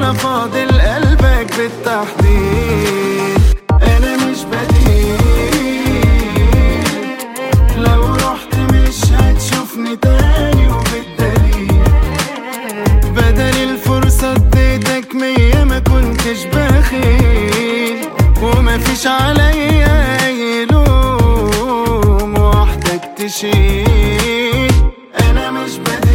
ولا فاضل قلبك بالتحديد انا مش بديل لو رحت مش هتشوفني تاني وبالدليل بدل الفرصة اديتك مية ما كنتش بخيل ومفيش عليا اي لوم وحدك تشيل انا مش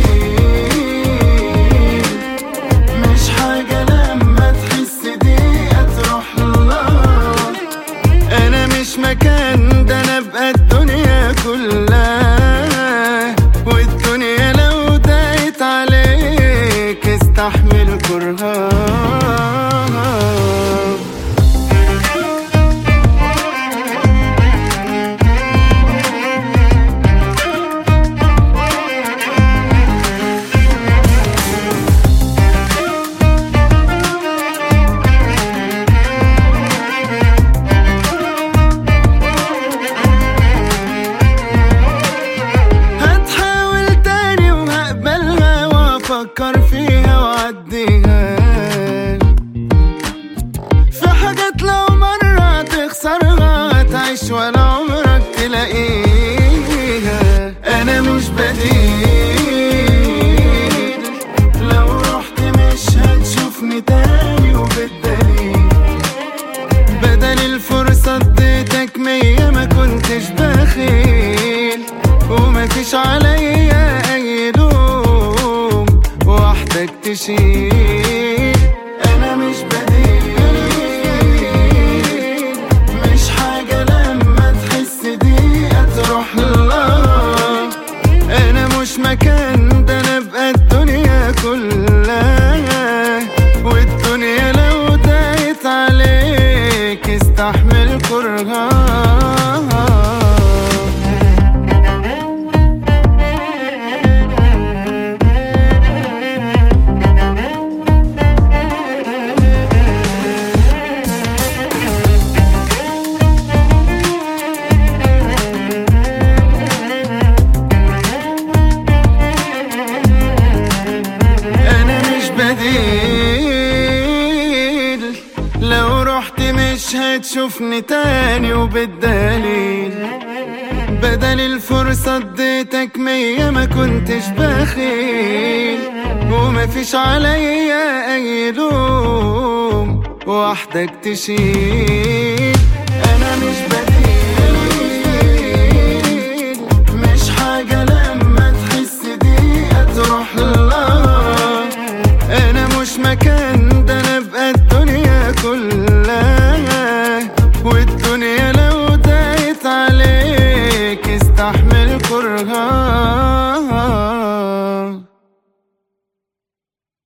بديل مش حاجة لما تحس دقيقة تروح لله انا مش مكان ده انا ابقى الدنيا كلها والدنيا لو ضاقت عليك استحمل كرهها هتحاول تاني وهقبلها وافكر فيها واعديها في حاجات لو مرة تخسرها تعيش ولا عمرك تلاقيها انا مش بديل لو رحت مش هتشوفني تاني وبالدليل بدل الفرصة اديتك مية ما كنتش بخيل ومفيش عليا اي لوم وحدك تشيل انا مش بديل مش حاجة لما تحس دقيقة تروح لله انا مش مكان ده انا ابقى الدنيا كلها والدنيا لو ضاقت عليك استحمل كرهها انا مش بديل لو رحت مش هتشوفني تاني وبالدليل بدل الفرصة اديتك مية ما كنتش بخيل ومفيش عليا اي لوم وحدك تشيل انا مش بديل مش حاجة لما تحس دقيقة تروح لله انا مش مكان ده انا ابقى الدنيا كلها